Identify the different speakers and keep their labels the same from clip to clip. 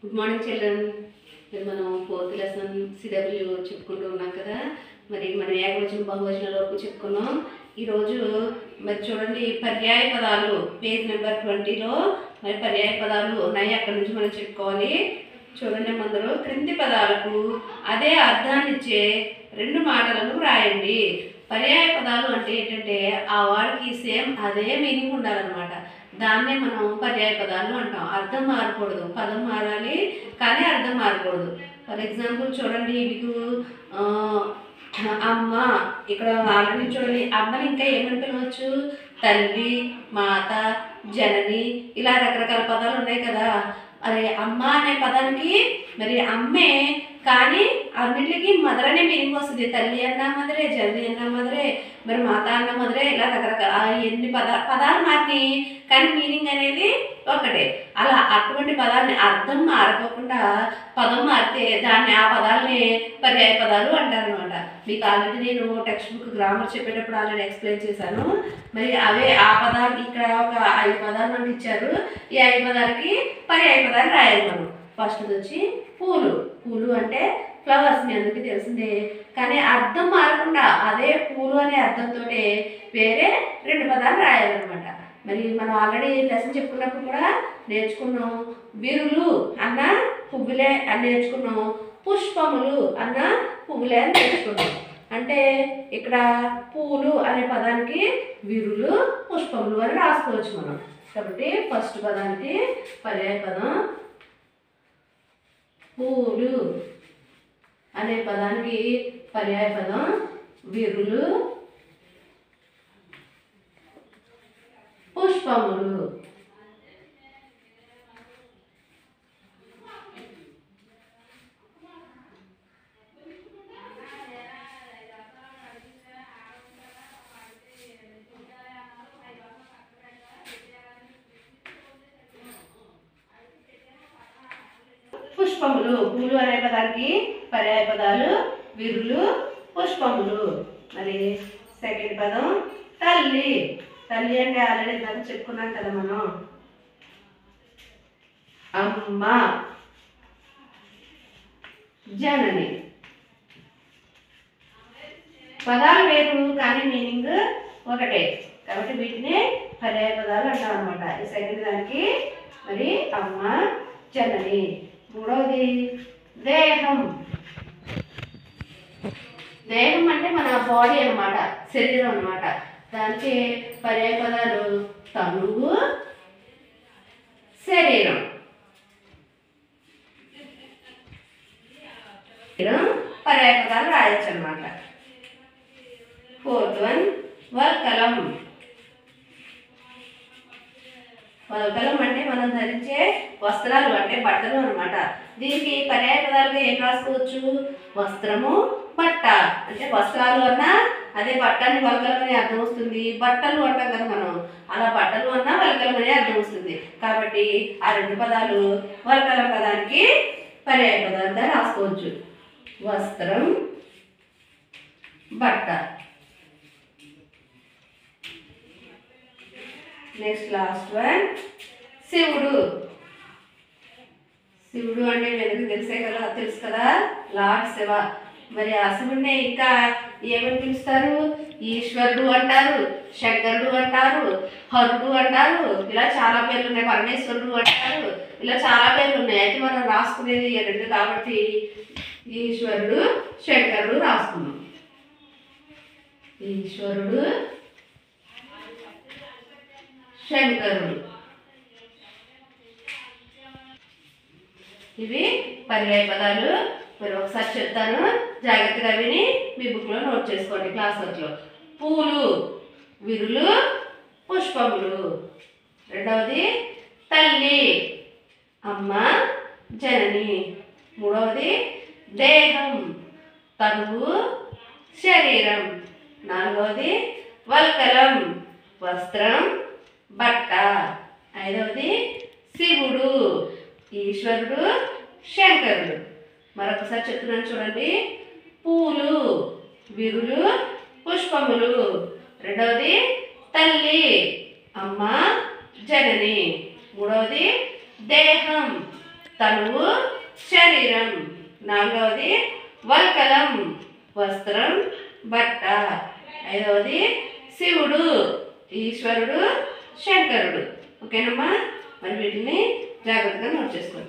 Speaker 1: Good morning children మరి మనం fourth lesson CW చెప్పుకుంటూ ఉన్నాం కదా మరి మనం ఏకవచన బహువచనాల వరకు చెప్పుకున్నాం ఈరోజు మరి చూడండి పర్యాయ పదాలు పేజ్ నెంబర్ ట్వంటీలో మరి పర్యాయ పదాలు ఉన్నాయి అక్కడి నుంచి మనం చెప్పుకోవాలి చూడండి మందరు క్రింది పదాలకు అదే అర్థాన్ని ఇచ్చే రెండు మాటలను రాయండి పర్యాయ పదాలు అంటే ఏంటంటే ఆ వాడికి సేమ్ అదే మీనింగ్ ఉండాలన్నమాట దాన్నే మనం పర్యాయ పదాలు అంటాం అర్థం మారకూడదు పదం మారాలి కానీ అర్థం మారకూడదు ఫర్ ఎగ్జాంపుల్ చూడండి మీకు ఆ, అమ్మ ఇక్కడ ఆల్రెడీ చూడండి అమ్మని ఇంకా ఏమని పిలవచ్చు తల్లి మాత జనని ఇలా రకరకాల పదాలు ఉన్నాయి కదా మరి అమ్మ అనే పదానికి మరి అమ్మే కానీ అన్నిటికీ మదర్ అనే మీనింగ్ వస్తుంది తల్లి అన్న మదరే జనని అన్న మదరే మరి మాత అన్న మదరే ఇలా రకరకాల ఆ ఎన్ని పద పదాలు మారినాయి కానీ మీనింగ్ అనేది ఒకటే అలా అటువంటి పదాన్ని అర్థం మారకోకుండా పదం మారితే దాన్ని ఆ పదాలని పర్యాయ పదాలు అంటారనమాట మీకు ఆల్రెడీ నేను టెక్స్ట్ బుక్ గ్రామర్ చెప్పేటప్పుడు ఆల్రెడీ ఎక్స్ప్లెయిన్ చేశాను మరి అవే ఆ పదాలు ఇక్కడ ఒక ఐదు పదాలు మనకి ఇచ్చారు ఈ ఐదు పదాలకి పర్యాయ పదాలు రాయాలి మనం ఫస్ట్ వచ్చి పూలు పూలు అంటే ఫ్లవర్స్ మీ అందరికీ తెలిసిందే కానీ అర్థం మారకుండా అదే పూలు అనే అర్థంతో వేరే రెండు పదాలు రాయాలన్నమాట మరి మనం ఆల్రెడీ లెసన్ చెప్పుకున్నప్పుడు కూడా నేర్చుకున్నాం వీరులు అన్న పువ్వులే అని నేర్చుకున్నాం పుష్పములు అన్న పువ్వులే అని నేర్చుకున్నాం అంటే ఇక్కడ పూలు అనే పదానికి వీరులు పుష్పములు అని రాసుకోవచ్చు మనం కాబట్టి ఫస్ట్ పదానికి పర్యాయ పదం పూలు అనే పదానికి పర్యాయ పదం వీరులు పుష్పములు పుష్పములు పూలు అనే పదానికి పర్యాయ పదాలు వీరులు పుష్పములు మరి సెకండ్ పదం తల్లి తల్లి అంటే ఆల్రెడీ ఇందాక చెప్పుకున్నాం కదా మనం అమ్మ జనని పదాలు వేరు కానీ మీనింగ్ ఒకటే కాబట్టి వీటిని పర్యాయ పదాలు అంటాం అనమాట ఈ సెకండ్ దానికి మరి అమ్మ జనని మూడవది దేహం దేహం అంటే మన బాడీ అన్నమాట శరీరం అన్నమాట దానికి పర్యాయ పదాలు తనువు శరీరం శరీరం పర్యాయ పదాలు రాయొచ్చు అనమాట ఫోర్త్ వన్ వల్కలం వల్కలం అంటే మనం ధరించే వస్త్రాలు అంటే బట్టలు అన్నమాట దీనికి పర్యాయ పదాలుగా ఏం రాసుకోవచ్చు వస్త్రము బట్ట అంటే వస్త్రాలు అన్నా అదే బట్టని వల్కలం అని అర్థం వస్తుంది బట్టలు అంటాం కదా మనం అలా బట్టలు అన్నా వల్కలం అని అర్థం వస్తుంది కాబట్టి ఆ రెండు పదాలు వల్కలం పదానికి పర్యాయ పదాలుగా రాసుకోవచ్చు వస్త్రం బట్ట నెక్స్ట్ లాస్ట్ వన్ శివుడు శివుడు అంటే వెనక్కి తెలిసే కదా తెలుసు కదా లార్డ్ శివ మరి ఆ శివుడిని ఇంకా ఏమని పిలుస్తారు ఈశ్వరుడు అంటారు శంకరుడు అంటారు హరుడు అంటారు ఇలా చాలా పేర్లు ఉన్నాయి పరమేశ్వరుడు అంటారు ఇలా చాలా పేర్లు ఉన్నాయి అయితే మనం రాసుకునేది ఈ రెండు కాబట్టి ఈశ్వరుడు శంకరుడు రాసుకున్నాం ఈశ్వరుడు శంకరుడు ఇవి పర్యాయ పదాలు మరి ఒకసారి చెప్తాను జాగ్రత్తగా విని మీ బుక్లో నోట్ చేసుకోండి క్లాస్ వర్క్లో పూలు విరులు పుష్పములు రెండవది తల్లి అమ్మ జనని మూడవది దేహం తనువు శరీరం నాలుగవది వల్కలం వస్త్రం బట్ట ఐదవది శివుడు ఈశ్వరుడు శంకరుడు మరొకసారి చెప్తున్నాను చూడండి పూలు విరులు పుష్పములు రెండవది తల్లి అమ్మ జనని మూడవది దేహం తనువు శరీరం నాలుగవది వల్కలం వస్త్రం బట్ట ఐదవది శివుడు ఈశ్వరుడు శంకరుడు ఓకేనమ్మా మరి వీటిని జాగ్రత్తగా నోట్ చేసుకోండి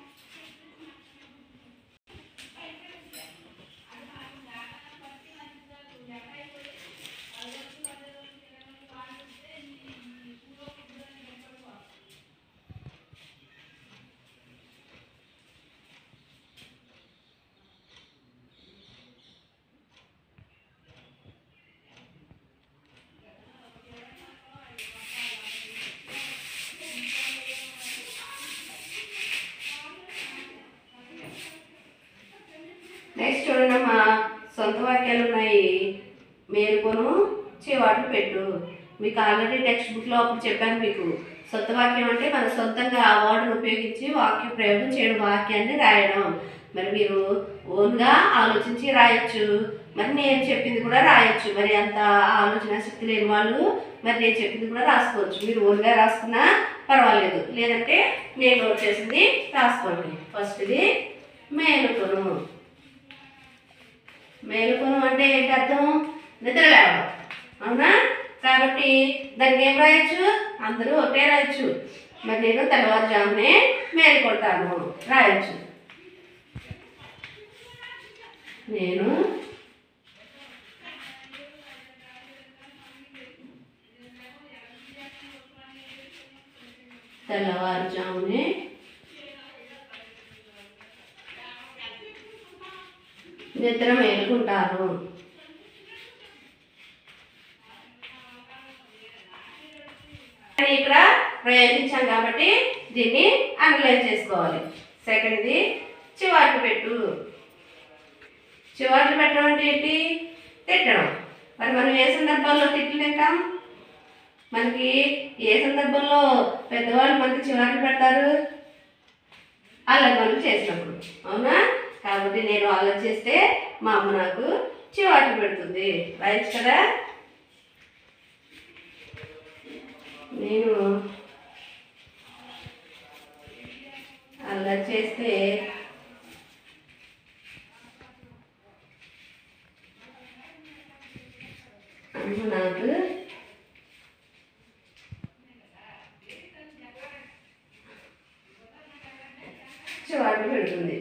Speaker 1: నెక్స్ట్ చూడండమ్మా సొంత వాక్యాలు ఉన్నాయి మేలుకొను చివాట్లు పెట్టు మీకు ఆల్రెడీ టెక్స్ట్ బుక్లో అప్పుడు చెప్పాను మీకు సొంత వాక్యం అంటే మన సొంతంగా ఆ వర్డ్ను ఉపయోగించి వాక్య ప్రయోగం చేయడం వాక్యాన్ని రాయడం మరి మీరు ఓన్గా ఆలోచించి రాయొచ్చు మరి నేను చెప్పింది కూడా రాయొచ్చు మరి అంత ఆలోచన శక్తి లేని వాళ్ళు మరి నేను చెప్పింది కూడా రాసుకోవచ్చు మీరు ఓన్గా రాసుకున్నా పర్వాలేదు లేదంటే నేను నోట్ చేసింది రాసుకోండి ఫస్ట్ది మేలుకొను మేలుకొను అంటే ఏంటి అర్థం నిద్ర లేవడం అవునా కాబట్టి దానికి ఏం రాయొచ్చు అందరూ ఒకటే రాయొచ్చు మరి నేను తెల్లవారుజామునే మేలుకొంటాను రాయొచ్చు నేను తెల్లవారుజామునే నిద్ర మేలుకుంటాను అని ఇక్కడ ప్రయత్నించాం కాబట్టి దీన్ని అనలైజ్ చేసుకోవాలి సెకండ్ది చివాట్లు పెట్టు చివాట్లు పెట్టడం అంటే ఏంటి తిట్టడం మరి మనం ఏ సందర్భాల్లో తిట్లు తింటాం మనకి ఏ సందర్భంలో పెద్దవాళ్ళు మనకి చివాట్లు పెడతారు అల్లరి పనులు చేసినప్పుడు అవునా కాబట్టి నేను అల్లరి చేస్తే మా అమ్మ నాకు చివాట్లు పెడుతుంది రైట్ కదా నేను అల్లరి చేస్తే అమ్మ నాకు చివాట్లు పెడుతుంది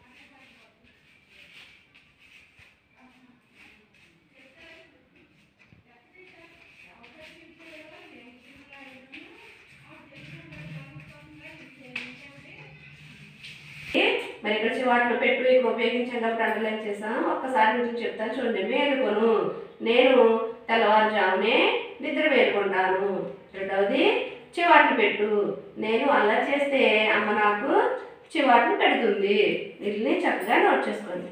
Speaker 1: మరి ఇక్కడ చివాట్లు పెట్టు ఇక్కడ ఉపయోగించాం కాబట్టి అండర్లైన్ చేసాం ఒక్కసారి నుంచి చెప్తాను చూడండి మేలుకొను నేను తెల్లవారుజామునే నిద్ర మేలుకుంటాను రెండవది చివాట్లు పెట్టు నేను అల్లరి చేస్తే అమ్మ నాకు చివాట్లు పెడుతుంది వీటిని చక్కగా నోట్ చేసుకోండి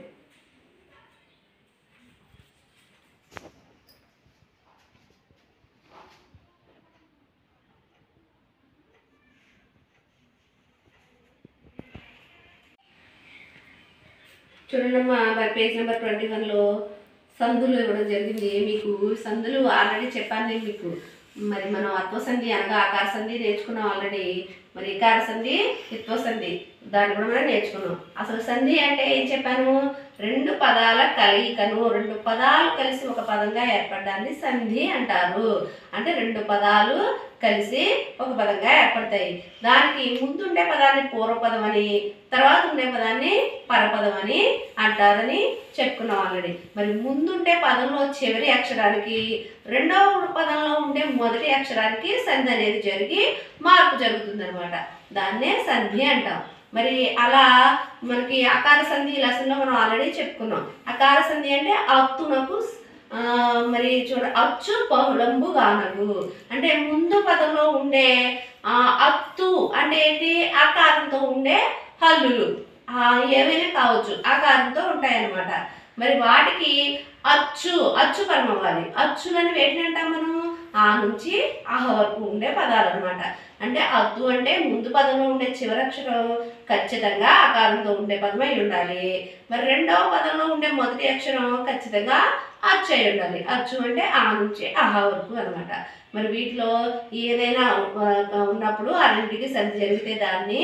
Speaker 1: చూడండమ్మా మరి పేజ్ నెంబర్ ట్వంటీ వన్లో సందులు ఇవ్వడం జరిగింది మీకు సందులు ఆల్రెడీ చెప్పాను నేను మీకు మరి మనం అత్వసంధి అనగా ఆకార సంధి నేర్చుకున్నాం ఆల్రెడీ మరి ఇకార సంధి ఇత్వ సంధి దాన్ని కూడా మనం నేర్చుకున్నాం అసలు సంధి అంటే ఏం చెప్పాను రెండు పదాల కలయికను రెండు పదాలు కలిసి ఒక పదంగా ఏర్పడడాన్ని సంధి అంటారు అంటే రెండు పదాలు కలిసి ఒక పదంగా ఏర్పడతాయి దానికి ముందుండే పదాన్ని పూర్వపదం అని తర్వాత ఉండే పదాన్ని పరపదం అని అంటారని చెప్పుకున్నాం ఆల్రెడీ మరి ముందుండే పదంలో చివరి అక్షరానికి రెండవ పదంలో ఉండే మొదటి అక్షరానికి సంధి అనేది జరిగి మార్పు జరుగుతుంది అనమాట దాన్నే సంధి అంటాం మరి అలా మనకి అకార సంధి లెసన్లో మనం ఆల్రెడీ చెప్పుకున్నాం అకార సంధి అంటే అత్తునకు ఆ, మరి చూడ అచ్చు బహుళంబు గానగు అంటే ముందు పదంలో ఉండే ఆ, అత్తు అంటే ఏంటి ఆకారంతో ఉండే హల్లులు ఆ, ఏవైనా కావచ్చు ఆకారంతో ఉంటాయన్నమాట మరి వాటికి అచ్చు అచ్చు పరం అవ్వాలి అచ్చులని వేటిని అంటాం మనం ఆ నుంచి ఆహ వరకు ఉండే పదాలు అనమాట అంటే అత్తు అంటే ముందు పదంలో ఉండే చివరి అక్షరం ఖచ్చితంగా ఆకారంతో ఉండే పదం అయి ఉండాలి మరి రెండవ పదంలో ఉండే మొదటి అక్షరం ఖచ్చితంగా అచ్చు అయి ఉండాలి అచ్చు అంటే ఆ నుంచి ఆహా వరకు అనమాట మరి వీటిలో ఏదైనా ఆ, ఉన్నప్పుడు ఆ రెండింటికి సంధి జరిగితే దాన్ని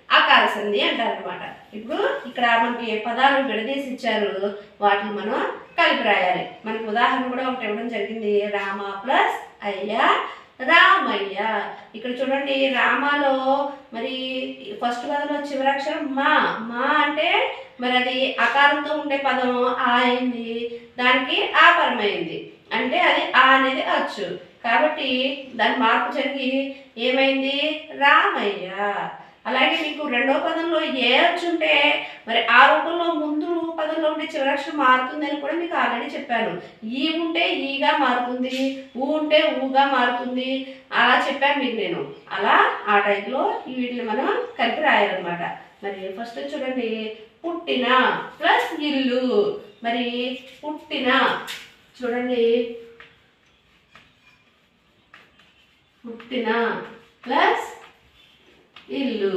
Speaker 1: ఆకార సంధి అంటారనమాట ఇప్పుడు ఇక్కడ మనకి పదాలు విడదీసి ఇచ్చారు వాటిని మనం కలిపి రాయాలి మనకి ఉదాహరణ కూడా ఒకటి ఇవ్వడం జరిగింది రామ ప్లస్ అయ్య రామయ్య ఇక్కడ చూడండి రామాలో మరి ఫస్ట్ పదంలో చివరి అక్షరం మా మా అంటే మరి అది అకారంతో ఉండే పదం ఆ అయింది దానికి ఆపరమైంది అంటే అది ఆ అనేది అచ్చు కాబట్టి దాని మార్పు జరిగి ఏమైంది రామయ్య అలాగే మీకు రెండో పదంలో ఏ అచ్చు ఉంటే మరి ఆ రూపంలో ముందు పదంలో ఉండే చివరి అక్షరం మారుతుందని కూడా మీకు ఆల్రెడీ చెప్పాను ఈ ఉంటే ఈగా మారుతుంది ఊ ఉంటే ఊగా మారుతుంది అలా చెప్పాను మీకు నేను అలా ఆ టైంలో వీటిని మనం కలిపి రాయాలన్నమాట మరి ఫస్ట్ చూడండి పుట్టిన ప్లస్ ఇల్లు మరి పుట్టిన చూడండి పుట్టిన ప్లస్ ఇల్లు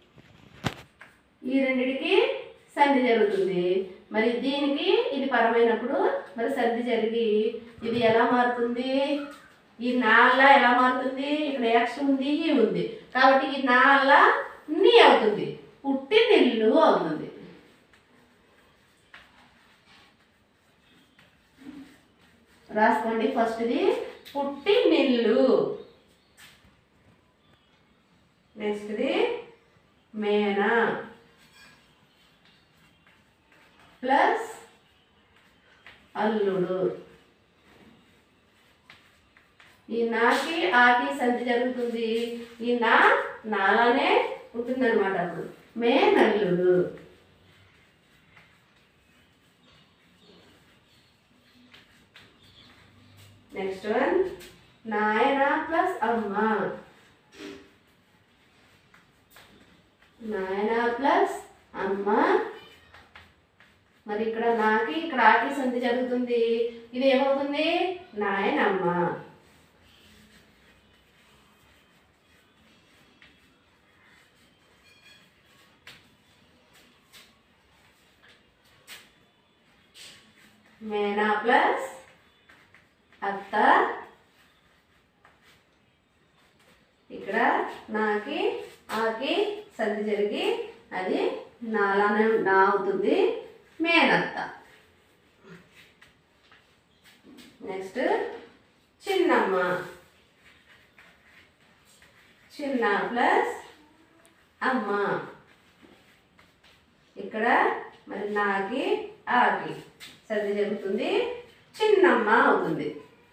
Speaker 1: ఈ రెండిటికి సంధి జరుగుతుంది మరి దీనికి ఇది పరమైనప్పుడు మరి సంధి జరిగి ఇది ఎలా మారుతుంది ఈ నాళ్ళ ఎలా మారుతుంది ఇక్కడ యాక్షన్ ఉంది ఈ ఉంది కాబట్టి ఈ నాళ్ళ నీ అవుతుంది పుట్టి నిల్లు అవుతుంది రాసుకోండి ఫస్ట్ది పుట్టి నిల్లు నెక్స్ట్ది మేనా ప్లస్ అల్లుడు ఈ నాకి ఆకి సంధి జరుగుతుంది ఈ నా నాలానే ఉంటుందన్నమాట అప్పుడు మే నల్లుడు నెక్స్ట్ వన్ నాయన ప్లస్ అమ్మ నాయన ప్లస్ అమ్మ మరి ఇక్కడ నాకి ఇక్కడ ఆకి సంధి జరుగుతుంది ఇది ఏమవుతుంది నాయనమ్మ మేనా ప్లస్ అత్త ఇక్కడ నాకి ఆకి సంధి జరిగి అది నాలానే నా అవుతుంది మేనత్త నెక్స్ట్ చిన్నమ్మ చిన్న ప్లస్ అమ్మ ఇక్కడ మరి నాకి ఆకి సర్ది జరుగుతుంది చిన్నమ్మ అవుతుంది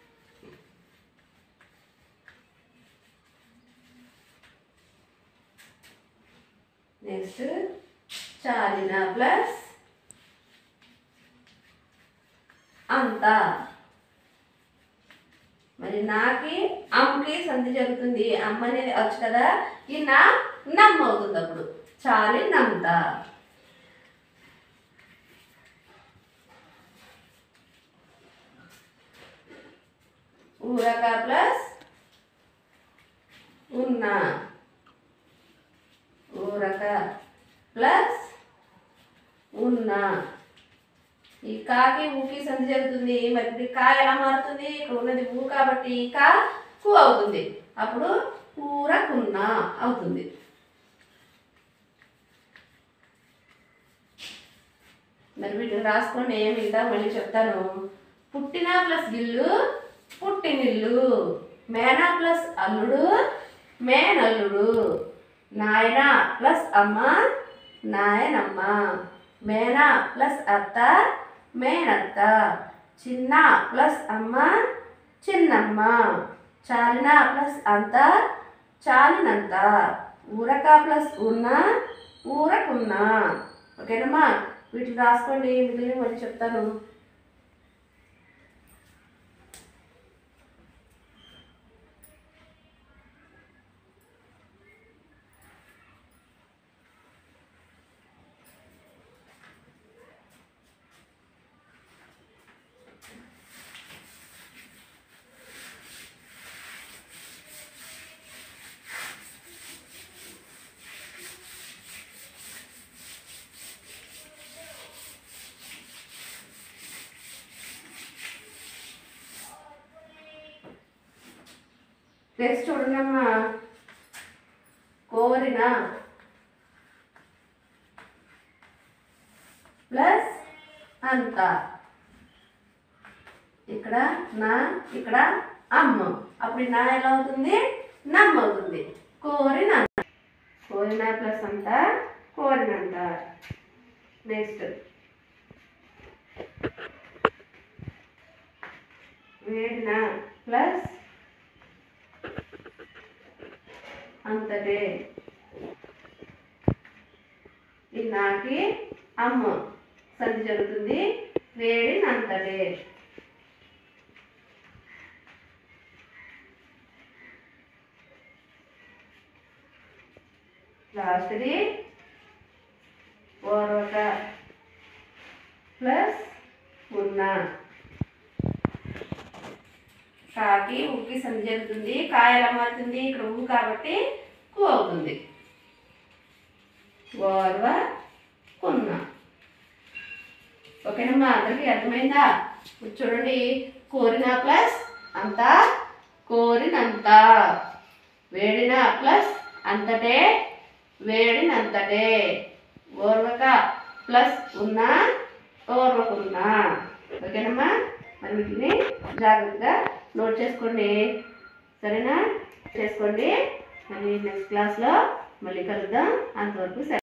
Speaker 1: నెక్స్ట్ చాలిన ప్లస్ అంత మరి నాకి అమ్మకి సంధి జరుగుతుంది అమ్మ అనేది వచ్చు కదా ఈ నా నమ్మ అవుతుంది అప్పుడు చాలి నమ్ముత ఊరక ప్లస్ ఉన్న ఊరక ప్లస్ ఉన్న ఈ కాకి ఊకి సంధి జరుగుతుంది మరి ఇప్పుడు ఈ కా ఎలా మారుతుంది ఇక్కడ ఉన్నది ఊ కాబట్టి ఈ కా కు అవుతుంది అప్పుడు కూరకున్న అవుతుంది మరి వీటిని రాసుకోండి ఏం మిగతా మళ్ళీ చెప్తాను పుట్టిన ప్లస్ ఇల్లు పుట్టినిల్లు మేనా ప్లస్ అల్లుడు మేనల్లుడు నాయన ప్లస్ అమ్మ నాయనమ్మ మేనా ప్లస్ అత్త మేనత్త చిన్న ప్లస్ అమ్మ చిన్నమ్మ చాలిన ప్లస్ అంత చాలినంత ఊరక ప్లస్ ఉన్న ఊరకున్న ఓకేనమ్మా వీటిని రాసుకోండి మిగిలిన మళ్ళీ చెప్తాను నెక్స్ట్ చూడండి అమ్మా కోరిన ప్లస్ అంత ఇక్కడ నా ఇక్కడ అమ్మ అప్పుడు ఈ నా ఎలా అవుతుంది నమ్మ అవుతుంది కోరిన కోరిన ప్లస్ అంత కోరినంత నెక్స్ట్ వేడిన ప్లస్ అంతటే ఈ నాకి అమ్మ సంధి జరుగుతుంది వేడినంతటే లాస్ట్ది ఓరొక ప్లస్ ఉన్న కాకి ఉక్కి సంధి జరుగుతుంది కాయ ఎలా మారుతుంది ఇక్కడ ఊ కాబట్టి కు అవుతుంది ఓర్వ కున్న ఓకేనమ్మా అందరికీ అర్థమైందా ఇప్పుడు చూడండి కోరిన ప్లస్ అంత కోరినంత వేడిన ప్లస్ అంతటే వేడినంతటే ఓర్వక ప్లస్ ఉన్న ఓర్వకున్న ఓకేనమ్మా మరి వీటిని జాగ్రత్తగా నోట్ చేసుకోండి సరేనా చేసుకోండి మరి నెక్స్ట్ క్లాస్లో మళ్ళీ కలుద్దాం అంతవరకు సెలవు.